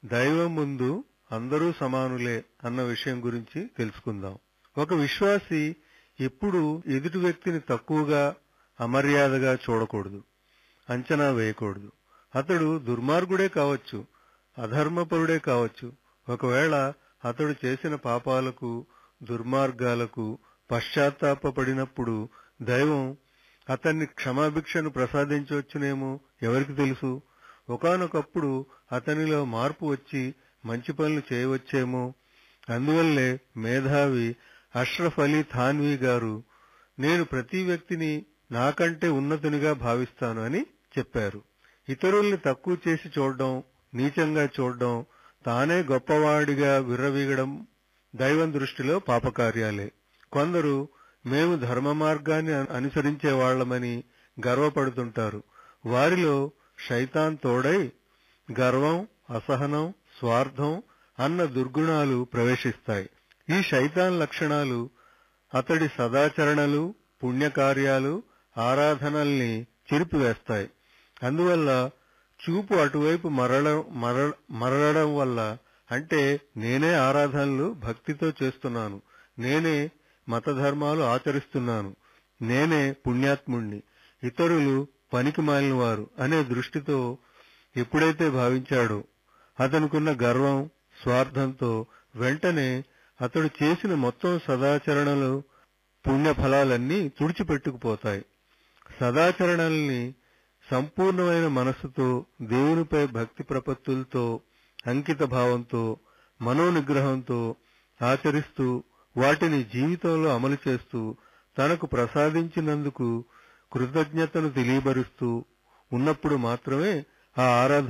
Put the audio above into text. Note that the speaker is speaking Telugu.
దైవం ముందు అందరూ సమానులే అన్న విషయం గురించి తెలుసుకుందాం ఒక విశ్వాసి ఎప్పుడు ఎదుటి వ్యక్తిని తక్కువగా అమర్యాదగా చూడకూడదు అంచనా వేయకూడదు అతడు దుర్మార్గుడే కావచ్చు అధర్మపరుడే కావచ్చు ఒకవేళ అతడు చేసిన పాపాలకు దుర్మార్గాలకు పశ్చాత్తాపడినప్పుడు దైవం అతన్ని క్షమాభిక్షను ప్రసాదించవచ్చునేమో ఎవరికి తెలుసు ఒకానొకప్పుడు అతనిలో మార్పు వచ్చి మంచి పనులు చేయవచ్చేమో అందువల్లే మేధావి అష్రఫ్ అలీ థాన్వీ గారు నేను ప్రతి వ్యక్తిని నాకంటే ఉన్నతునిగా భావిస్తాను అని చెప్పారు ఇతరుల్ని తక్కువ చేసి చూడడం నీచంగా చూడడం తానే గొప్పవాడిగా విర్రవీగడం దైవం దృష్టిలో పాపకార్యాలే కొందరు మేము ధర్మ మార్గాన్ని అనుసరించే వాళ్లమని గర్వపడుతుంటారు వారిలో శైతాన్ తోడై గర్వం అసహనం స్వార్థం అన్న దుర్గుణాలు ప్రవేశిస్తాయి ఈ శైతాన్ లక్షణాలు అతడి సదాచరణలు పుణ్యకార్యాలు ఆరాధనల్ని చిరిపివేస్తాయి అందువల్ల చూపు అటువైపు మరల మరలడం వల్ల అంటే నేనే ఆరాధనలు భక్తితో చేస్తున్నాను నేనే మత ధర్మాలు ఆచరిస్తున్నాను నేనే పుణ్యాత్ముణ్ణి ఇతరులు పనికి వారు అనే దృష్టితో ఎప్పుడైతే భావించాడో అతనుకున్న గర్వం స్వార్థంతో వెంటనే అతడు చేసిన మొత్తం సదాచరణలు పుణ్యఫలాలన్నీ తుడిచిపెట్టుకుపోతాయి సదాచరణల్ని సంపూర్ణమైన మనస్సుతో దేవునిపై భక్తి ప్రపత్తులతో అంకిత భావంతో మనోనిగ్రహంతో ఆచరిస్తూ వాటిని జీవితంలో అమలు చేస్తూ తనకు ప్రసాదించినందుకు కృతజ్ఞతను తెలియబరుస్తూ ఉన్నప్పుడు మాత్రమే ఆ ఆరాధన